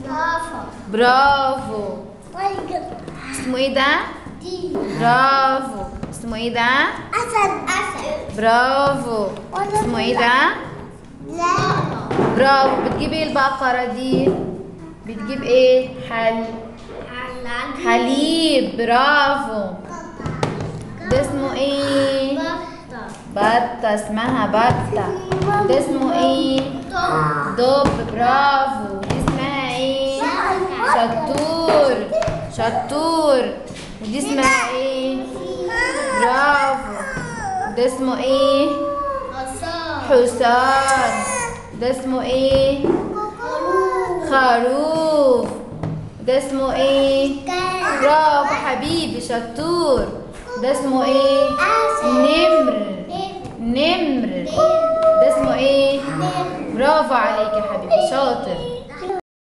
برافو اسمه ايه ده برافو اسمه ايه ده برافو اسمه ايه ده برافو بتجيب ايه البقرة دي بتجيب ايه حل حليب برافو ده اسمه ايه بطة اسمها بطة ده اسمه ايه دب برافو دي اسمها ايه شطور شطور ودي اسمها ايه برافو ده اسمه ايه حصان ده اسمه ايه خروف ده اسمه ايه برافو حبيبي شطور ده اسمه ايه نمر نمر ده اسمه ايه برافو عليك يا حبيبي شاطر